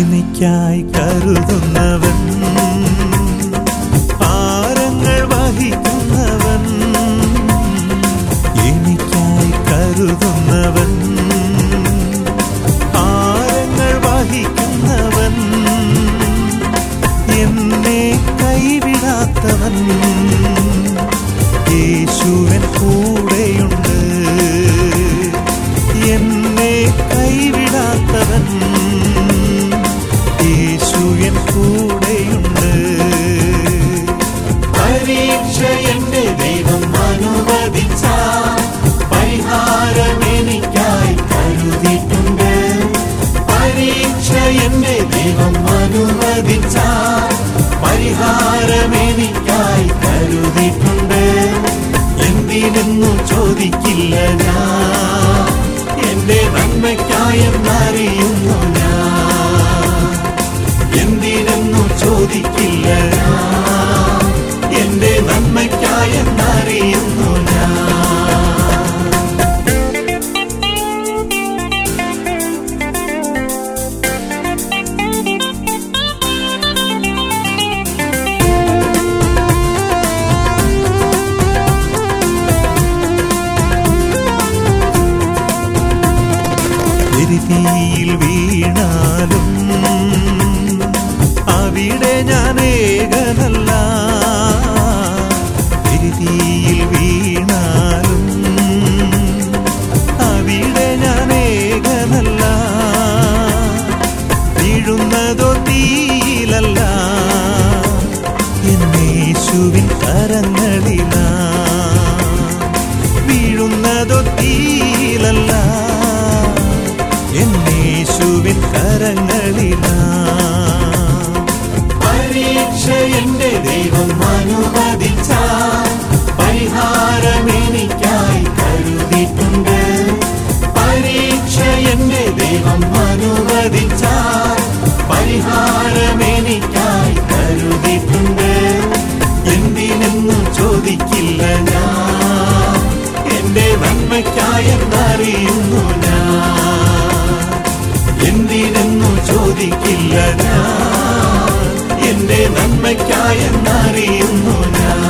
എനിക്കായി കരുതുന്നവൻ ഭാരങ്ങൾ വഹിക്കുന്നവൻ എനിക്കായി കരുതുന്നവൻ ഭാരങ്ങൾ വഹിക്കുന്നവൻ എന്നെ കൈവിടാത്തവൻ യേശുവൻ കൂടെയുണ്ട് എന്നെ കൈവിടാത്തവൻ യേശുവൻ കൂടെയുണ്ട് പരീക്ഷ എന്റെ ദൈവം അനുവദിച്ച പരിഹാരം എനിക്കായി കരുതിയിട്ടുണ്ട് പരീക്ഷ എന്റെ ദൈവം അനുവദിച്ച പരിഹാരം എനിക്കായി കരുതിയിട്ടുണ്ട് എന്തിനെന്നു ചോദിക്കില്ല ഞാൻ എന്റെ നന്മയ്ക്കായെന്നറിയുന്നു ഞാൻ എന്തിനെന്നു ചോദിക്കില്ല ഞാൻ എന്റെ നന്മയ്ക്കായെന്നറിയുന്നു ഞാൻ എരിതീയിൽ വീണാലും അവിടെ ഞാൻ ഏകനല്ല എരിതീയിൽ വീണാലും അവിടെ ഞാൻ ഏകനല്ല വീഴുന്നതോ തീയിലല്ല എന്നേശുവിൻ കരങ്ങളിലാ വീഴുന്നതോ തീയിലല്ല എന്നേശുവിൻ കരങ്ങളിലാ പരീക്ഷ എന്റെ ദൈവം അനുവദിച്ച പരിഹാരം എനിക്കായി കരുതിയിട്ടുണ്ട് പരീക്ഷ എന്റെ ദൈവം അനുവദിച്ച പരിഹാരം എനിക്കായി കരുതിയിട്ടുണ്ട് എന്തിനെന്നു ചോദിക്കില്ല ഞാൻ എന്റെ നന്മയ്ക്കായെന്നറിയുന്നു ഞാൻ എന്തിനെന്നു ചോദിക്കില്ല ഞാൻ എന്റെ നന്മയ്ക്കായെന്നറിയുന്നു ഞാൻ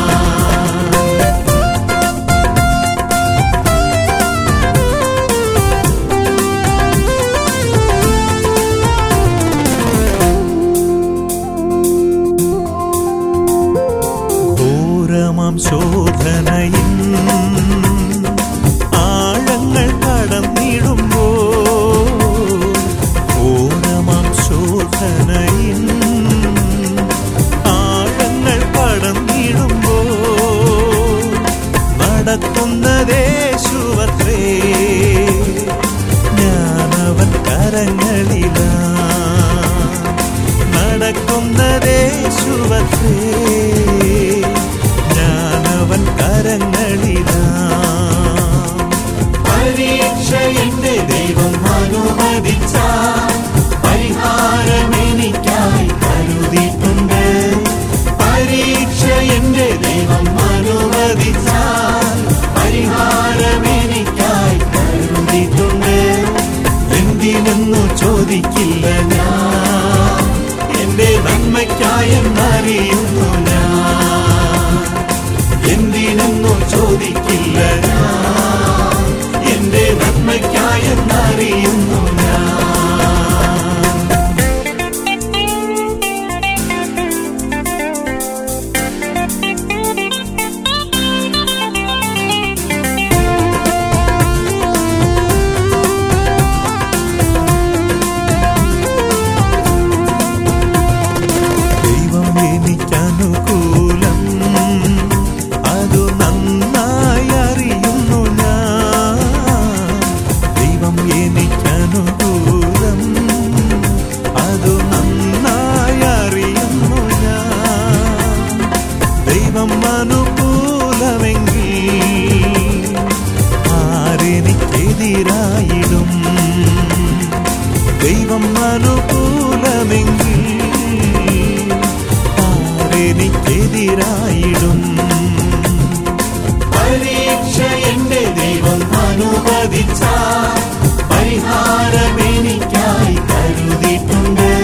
ഘോരമാം ശോധനയിൻ ആഴങ്ങൾ കടന്നിടുമ്പോ ഘോരമാം ശോധനയിൻ ആഴങ്ങൾ കടന്നിടുമ്പോ നടക്കുന്നതേശുവത്രേ ഞാനവൻ കരങ്ങളിലാ നടക്കുന്നതേശുവത്രേ ഞാനവൻ കരങ്ങളിലാ പരീക്ഷ എന്റെ ദൈവം അനുവദിച്ച പരിഹാരം എനിക്കായി കരുതിയിട്ടുണ്ട് പരീക്ഷ എന്റെ ദൈവം അനുവദിച്ച പരിഹാരം എനിക്കായി കരുതിയിട്ടുണ്ട് എന്തിനെന്നു ചോദിക്കില്ല ഞാൻ എന്റെ നന്മയ്ക്കായെന്നറിയുന്നു ഞാൻ എന്തിനെന്നു ചോദിക്കില്ല ഞാൻ എന്റെ നന്മയ്ക്കായെന്നറിയുന്നു ഞാൻ ദൈവം എനിക്കനുകൂലം അതു നന്നായി അറിയുന്നു ഞാൻ ദൈവം എനിക്കനുകൂലം അതു നന്നായി അറിയുന്നു ഞാൻ ദൈവം അനുകൂലമെങ്കിൽ ആരെനിക്കെതിരായിടും ദൈവം അനുകൂലമെങ്കിൽ ആരെനിക്കെതിരായിടും പരീക്ഷ എന്റെ ദൈവം അനുവദിച്ച പരിഹാരം എനിക്കായി കരുതിയിട്ടുണ്ട്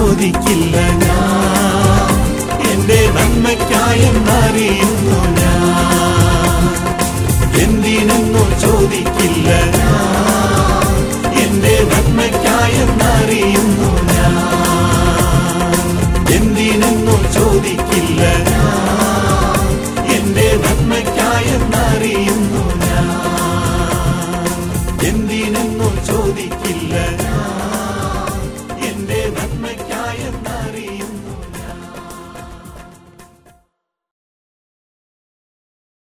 ചോദിക്കില്ല ഞാൻ